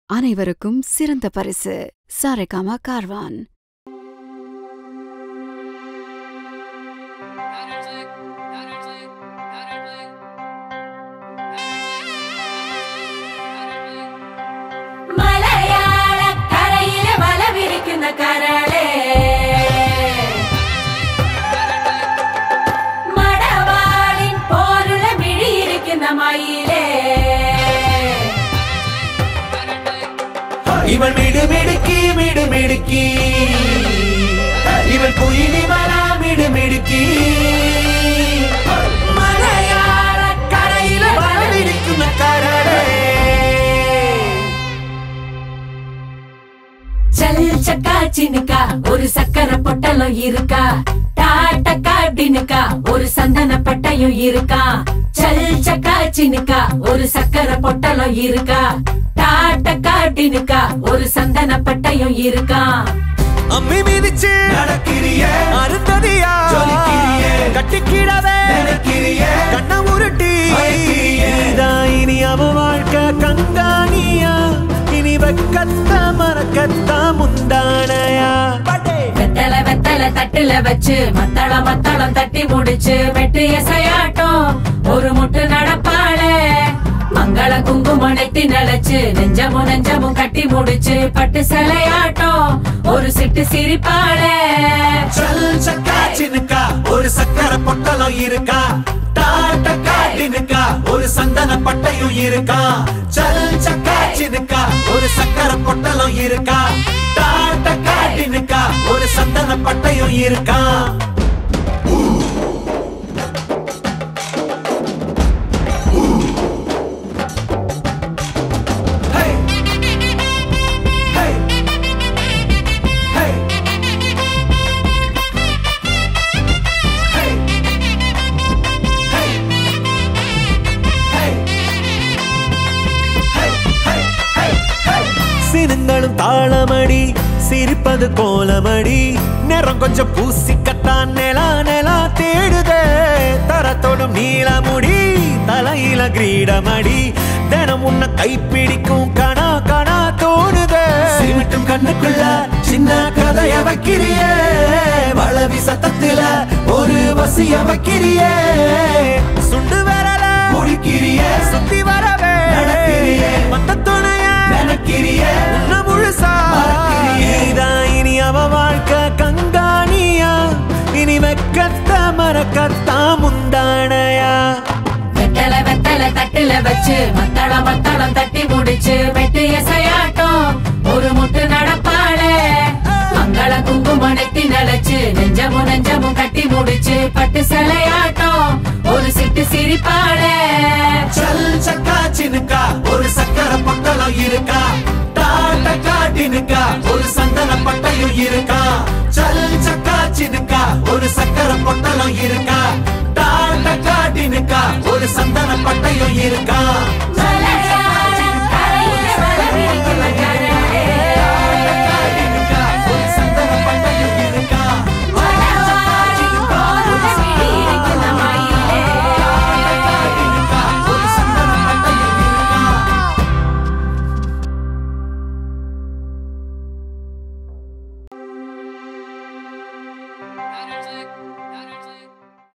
அனைவருக்கும் சிறந்த பரிசு சாரேகாமா கார்வான் മലയാള കരയിലെ വല വിരിക്കുന്ന കരളേ മടവാളിൻ പോലുള്ള മിഴിയിരിക്കുന്ന മയിലേ ഇവൾ മിടുമിടുക്കി മിടുമിടുക്കി ഇവൾ കുയിലിമല മിടുമിടുക്കി മലയാള കരയിലെ വളവിരിക്കുന്ന കരളേ ചൽ ചക്കാ ചിനുക്ക ഒരു സക്കര പൊട്ടലോ இருக்கா டாட்டக்கா டினுக்கா ஒரு சந்தன பட்டையும் இருக்கா சல் சக்கா சினுக்கா ஒரு சக்கர பொட்டலம் இருக்கா டாட்டக்கா டினுக்கா ஒரு சந்தன பட்டையும் இருக்கா അമ്മി മിതിച്ച് നടക്കിരിയേ അരുന്തതിയാ ജോലിക്കിരിയേ കട്ടിക്കിടവേ നടക്കിരിയേ കണ്ണ ഉരുട്ടി ഇതാ ഇനി അവ വാഴ്ക്ക കങ്കാണിയാ ഇനി വെക്കത്ത മറക്കത്ത മുന്താണയാ வெத்தல வெத்தல தட்டுல வச்சு மத்தளம் மத்தளம் தட்டி முடிச்சு வெட்டு எசையாட்டம் ஒரு முட்டு நடப்பாளே மங்கள குங்குமம் நெத்தி நினைச்சு நெஞ்சமும் நெஞ்சமும் கட்டி முடிச்சு பட்டு சிலையாட்டம் ஒரு சிட்டு சிரிப்பாளே ചൽ ചക്കാ ചിനുക്ക ഒരു സക്കര പൊട്ടലോ இருக்கா டாட்டக்கா டினுக்கா ஒரு சந்தன பட்டையும் இருக்கா சல் சக்கா சினுக்கா ஒரு சக்கர பொட்டலம் இருக்கா டாட்டக்கா டினுக்கா ஒரு சந்தன பட்டையும் இருக்கா Hey! Hey! Hey! Hey! Hey! Hey! Hey! Hey! Hey! Hey! சினுங்களும் தாளமடி சிரிப்பது கோலமடி நேரம் கொஞ்சம் பூசிக்கத்தான் நிலா நிலா தேடுதே தரத்தோடும் நீளமுடி தலையில கிரீடமடி தினம் உன்னை கைப்பிடிக்கும் கணா கணா தோணுதே சிமிட்டும் கண்ணுக்குள்ள சின்ன கதைய வைக்கிறியே வளவி சத்தத்துல ஒரு வசிய வைக்கிறியே சுண்டு வரல முடிக்கிறியே சுத்தி வரவே நடக்கிறியே மத்த துணைய நினைக்கிறியே உன்ன முழுசா நீதான் இனி அவ வாழ்க்கை கங்காணியா இனி வெக்கத்த மறக்கத்தா முந்தானையா வெத்தல வெத்தல தட்டுல வச்சு மத்தளம் மத்தளம் தட்டி முடிச்சு வெட்டு எசையாட்டம் ஒரு முட்டு நடப்பாளே மங்கள குங்குமம் நெத்தி நினைச்சு நெஞ்சமும் நெஞ்சமும் கட்டி முடிச்சு பட்டு சிலையாட்டம் ஒரு சிட்டு சிரிப்பாளே சல் சக்கா சினுக்கா ஒரு சக்கர பொட்டலம் இருக்கா டாட்டக்கா டினுக்கா ஒரு சந்தன பட்டையும் இருக்கா சல் சக்கா சினுக்கா ஒரு சக்கர பொட்டலம் இருக்கா டாட்டக்கா டினுக்கா ஒரு சந்தன பட்டையும் இருக்கா